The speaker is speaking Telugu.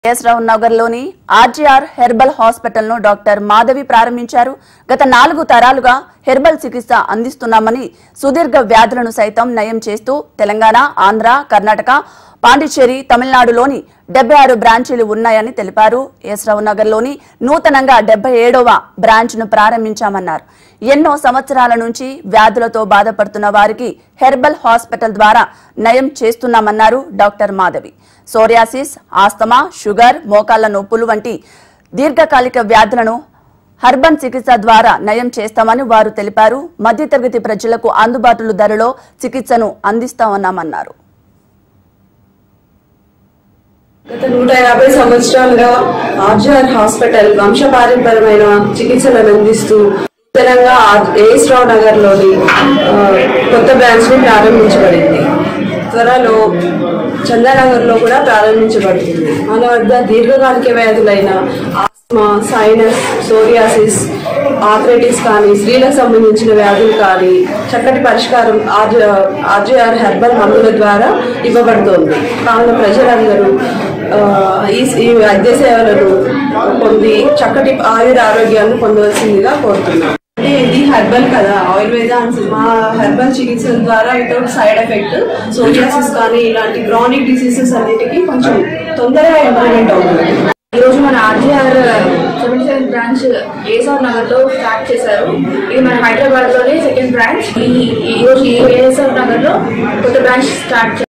ఎస్ రావు నగర్ లోని ఆర్జీఆర్ హెర్బల్ హాస్పిటల్ ను డాక్టర్ మాధవి ప్రారంభించారు గత నాలుగు తరాలుగా హెర్బల్ చికిత్స అందిస్తున్నామని సుదీర్ఘ వ్యాధులను సైతం నయం చేస్తూ తెలంగాణ ఆంధ్ర కర్ణాటక పాండిచ్చేరి తమిళనాడులోని డెబ్బై ఆరు బ్రాంచీలు ఉన్నాయని తెలిపారు ఎస్ రావు నగర్ లోని నూతనంగా డెబ్బై ఏడవ బ్రాంచ్ ను ప్రారంభించామన్నారు ఎన్నో సంవత్సరాల నుంచి వ్యాధులతో బాధపడుతున్న వారికి హెర్బల్ హాస్పిటల్ ద్వారా నయం చేస్తున్నామన్నారు doctor Madhavi psoriasis asthma sugar మోకాళ్ల నొప్పులు వంటి దీర్ఘకాలిక వ్యాధులను హర్బన్ చికిత్స ద్వారా నయం చేస్తామని వారు తెలిపారు మధ్యతరగతి ప్రజలకు అందుబాటులో ధరలో చికిత్సను అందిస్తామన్నామన్నారు గత నూట యాభై సంవత్సరాలుగా ఆర్జీఆర్ హాస్పిటల్ వంశపారంపరమైన చికిత్సలను అందిస్తూ నూతనంగా ఏఎస్ రావు నగర్ లోని కొత్త బ్రాంచ్ ని ప్రారంభించబడింది త్వరలో చందానగర్ లో కూడా ప్రారంభించబడుతుంది మన వద్ద దీర్ఘకాలిక వ్యాధులైన ఆస్మా సైనస్ సోరియాసిస్ ఆర్థరైటిస్ కానీ స్త్రీలకు సంబంధించిన వ్యాధులు కానీ చక్కటి పరిష్కారం ఆర్జీఆర్ హెర్బల్ మందుల ద్వారా ఇవ్వబడుతోంది కావున ప్రజలందరూ ఆ, ఈ ఈ వైద్య సేవలను పొంది చక్కటి ఆయుర ఆరోగ్యాన్ని పొందవలసిందిగా కోరుతున్నాను అంటే ఇది హెర్బల్ కదా ఆయుర్వేద అని మా హెర్బల్ చికిత్సల ద్వారా వితౌట్ సైడ్ ఎఫెక్ట్ సోరియాసిస్ కానీ ఇలాంటి క్రానిక్ డిసీజెస్ అన్నిటికీ కొంచెం తొందరగా ఇంప్రూవ్మెంట్ అవుతుంది ఈ రోజు మన RGR seventy seven branch S R Nagar లో స్టార్ట్ చేశారు ఇది మన హైదరాబాద్ లోనే సెకండ్ బ్రాంచ్ ఈ ఈ రోజు ఈ ఏఎస్ఆర్ నగర్ లో కొత్త బ్రాంచ్ స్టార్ట్